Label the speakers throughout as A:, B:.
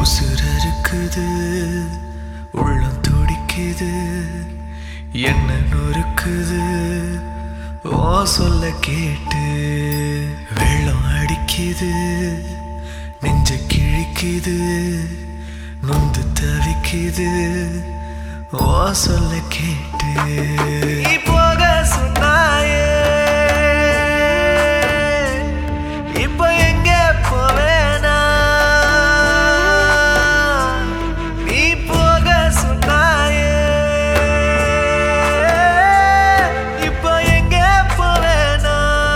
A: உசுர் இருக்குது உள்ளம் துடிக்குது என்ன நொறுக்குது ஓ சொல்ல கேட்டு வெள்ளம் அடிக்குது நெஞ்ச கிழிக்குது நொந்து தவிக்குது ஓ சொல்ல கேட்டு நீ போக சொன்னாயே இப்ப எங்க போவேனா நீ போக சொன்னாயே இப்ப எங்க போவேனா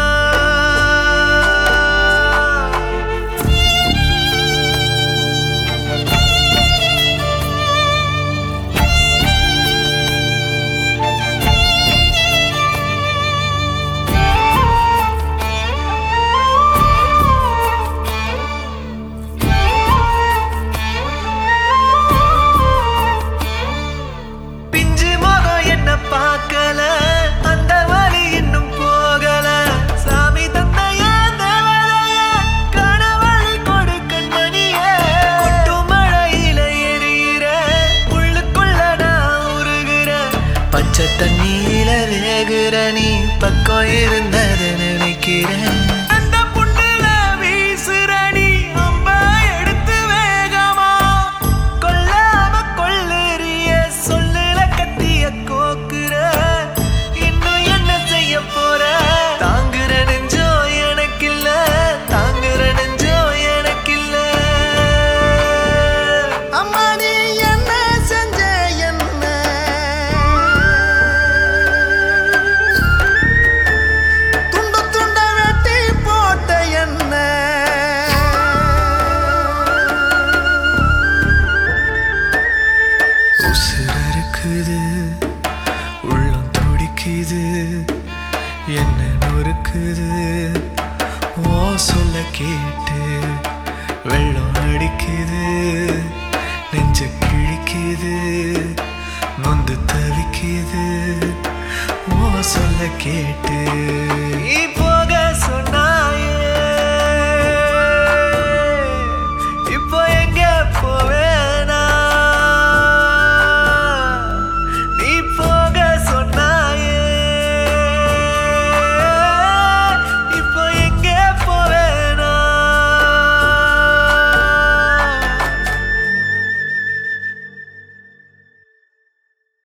A: பிஞ்சு முகம் என்ன பார்க்கல அந்த வழி இன்னும் போகல சாமி தந்தைய தேவதைய கனவழி கொடு கண்மணியே கொட்டும் மழையில எரியிற உள்ளுக்குள்ள நான் உருகிற பச்சை தண்ணியில வேகுற நீ பக்கம் இருந்தது நினைக்கிறேன் அந்த புண்ணுல வீசுற நீ அம்ப எடுத்து வேகமா கொல்லாம கொள்ளுறிய சொல்லுல கத்திய கோக்குற இன்னும் என்ன செய்ய போற தாங்குற நெஞ்சோ எனக்கில்ல தாங்குற நெஞ்சோ எனக்கில்ல
B: அம்மா நீ என்ன செஞ்ச என்ன துண்டு துண்ட வெட்டி போட்ட என்ன
A: உசுர் இருக்குது உள்ளம் துடிக்குது என்ன நொறுக்குது ஓ சொல்ல கேட்டு வெள்ளம் அடிக்குது நெஞ்ச கிழிக்குது நொந்து தவிக்குது ஓ சொல்ல கேட்டு நீ